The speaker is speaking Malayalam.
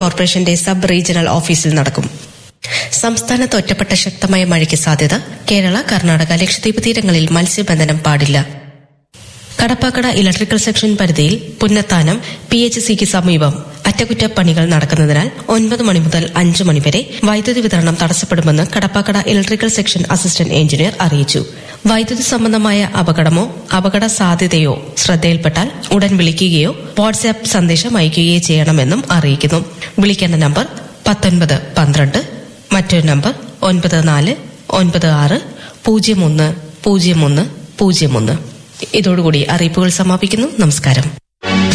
കോർപ്പറേഷന്റെ സബ് റീജിയണൽ ഓഫീസിൽ നടക്കും സംസ്ഥാനത്ത് ഒറ്റപ്പെട്ട ശക്തമായ മഴയ്ക്ക് സാധ്യത കേരള കർണാടക ലക്ഷദ്വീപ് തീരങ്ങളിൽ മത്സ്യബന്ധനം പാടില്ല കടപ്പാക്കട ഇലക്ട്രിക്കൽ സെക്ഷൻ പരിധിയിൽ പുന്നത്താനം പി എച്ച് സിക്ക് സമീപം അറ്റകുറ്റപ്പണികൾ നടക്കുന്നതിനാൽ ഒൻപത് മണി മുതൽ അഞ്ച് മണി വരെ വൈദ്യുതി വിതരണം തടസ്സപ്പെടുമെന്ന് Kadappakkada electrical section assistant engineer അറിയിച്ചു വൈദ്യുതി സംബന്ധമായ അപകടമോ അപകട സാധ്യതയോ ശ്രദ്ധയിൽപ്പെട്ടാൽ ഉടൻ വിളിക്കുകയോ വാട്സ്ആപ്പ് സന്ദേശം അയക്കുകയോ ചെയ്യണമെന്നും അറിയിക്കുന്നു വിളിക്കേണ്ട നമ്പർ പത്തൊൻപത് പന്ത്രണ്ട് മറ്റൊരു നമ്പർ ഒൻപത് നാല് ഒൻപത് ആറ് പൂജ്യം ഒന്ന് പൂജ്യം ഒന്ന് പൂജ്യം ഒന്ന് ഇതോടുകൂടി അറിയിപ്പുകൾ സമാപിക്കുന്നു നമസ്കാരം